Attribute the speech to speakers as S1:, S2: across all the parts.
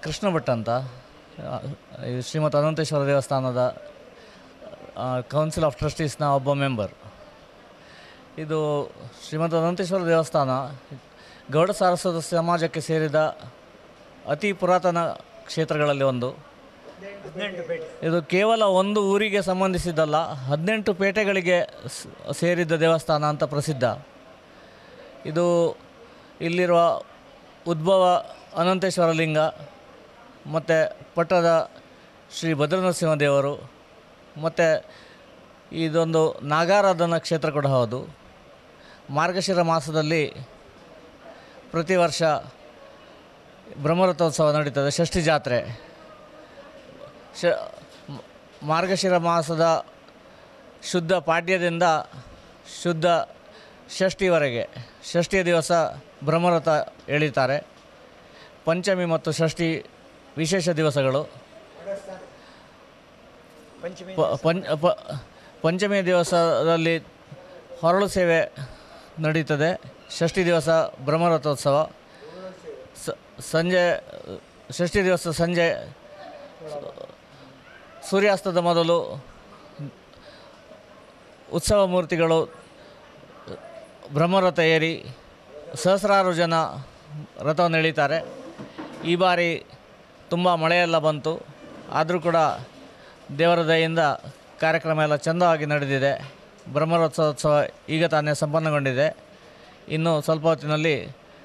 S1: ಕೃಷ್ಣ ಭಟ್ ಅಂತ ಆ, ಈ ಶ್ರೀಮತ್ ಅನಂತೇಶ್ವರ ದೇವಸ್ಥಾನದ ಕೌನ್ಸಿಲ್ ಆಫ್ ಟ್ರಸ್ಟೀಸ್ನ ಒಬ್ಬ ಮೆಂಬರ್ ಇದು ಶ್ರೀಮದ್ ಅನಂತೇಶ್ವರ ದೇವಸ್ಥಾನ ಗೌಡ ಸಾರಸ್ವತ ಸಮಾಜಕ್ಕೆ ಸೇರಿದ ಅತಿ ಪುರಾತನ ಕ್ಷೇತ್ರಗಳಲ್ಲಿ ಒಂದು ಇದು ಕೇವಲ ಒಂದು ಊರಿಗೆ ಸಂಬಂಧಿಸಿದ್ದಲ್ಲ ಹದಿನೆಂಟು ಪೇಟೆಗಳಿಗೆ ಸ್- ಸೇರಿದ ದೇವಸ್ಥಾನ ಅಂತ ಪ್ರಸಿದ್ಧ ಇದು ಇಲ್ಲಿರುವ ಉದ್ಭವ ಅನಂತೇಶ್ವರ ಲಿಂಗ ಮತ್ತು ಪಟ್ಟದ ಶ್ರೀ ಭದ್ರನರಸಿಂಹ ದೇವರು ಮತ್ತು ಇದೊಂದು ನಾಗಾರಾಧನಾ ಕ್ಷೇತ್ರ ಕೂಡ ಹೌದು ಮಾರ್ಗಶಿರ ಮಾಸದಲ್ಲಿ ಪ್ರತಿ ವರ್ಷ ಬ್ರಹ್ಮರಥೋತ್ಸವ ನಡೀತದೆ ಷಷ್ಠಿ ಜಾತ್ರೆ ಶ ಮ- ಮಾರ್ಗಶಿರ ಮಾಸದ ಶುದ್ಧ ಪಾಡ್ಯದಿಂದ ಶುದ್ಧ ಷಷ್ಠಿವರೆಗೆ ಷಷ್ಠಿಯ ದಿವಸ ಬ್ರಹ್ಮರಥ ಎಳೀತಾರೆ ಪಂಚಮಿ ಮತ್ತು ಷಷ್ಠಿ ವಿಶೇಷ ದಿವಸಗಳು ಪ- ಪಂಚ ಪ- ಪಂಚಮಿ ದಿವಸದಲ್ಲಿ ಹೊರಳು ಸೇವೆ ನಡೀತದೆ ಷಷ್ಠಿ ದಿವಸ ಬ್ರಹ್ಮರಥೋತ್ಸವ ಸ- ಸಂಜೆ ಷಷ್ಠಿ ದಿವಸ ಸಂಜೆ ಸೂರ್ಯಾಸ್ತದ ಮೊದಲು ಉತ್ಸವ ಮೂರ್ತಿಗಳು ಬ್ರಹ್ಮರಥ ಏರಿ ಸಹಸ್ರಾರು ಜನ ರಥವನ್ನು ಎಳೀತಾರೆ ಈ ಬಾರಿ ತುಂಬ ಮಳೆಯೆಲ್ಲ ಬಂತು ಆದರೂ ಕೂಡ ದೇವರ ದಯೆಯಿಂದ ಕಾರ್ಯಕ್ರಮ ಎಲ್ಲ ಚೆಂದವಾಗಿ ನಡೆದಿದೆ ಬ್ರಹ್ಮರಥೋತ್ಸವ ಈಗ ತಾನೇ ಸಂಪನ್ನಗೊಂಡಿದೆ ಇನ್ನು ಸ್ವಲ್ಪ ಹೊತ್ತಿನಲ್ಲಿ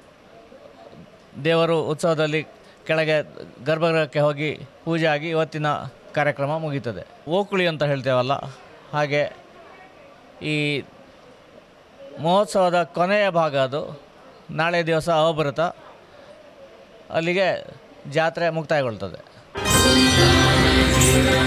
S1: ದೇವರು ಉತ್ಸವದಲ್ಲಿ ಕೆಳಗೆ ಗರ್ಭಗೃಹಕ್ಕೆ ಹೋಗಿ ಪೂಜೆ ಆಗಿ ಇವತ್ತಿನ ಕಾರ್ಯಕ್ರಮ ಮುಗೀತದೆ ಓಕುಳಿ ಅಂತ ಹೇಳ್ತೇವಲ್ಲ ಹಾಗೆ ಈ ಮಹೋತ್ಸವದ ಕೊನೆಯ ಭಾಗ ಅದು ನಾಳೆ ದಿವಸ ಅವಭೃತ ಅಲ್ಲಿಗೆ ಜಾತ್ರೆ ಮುಕ್ತಾಯಗೊಳ್ತದೆ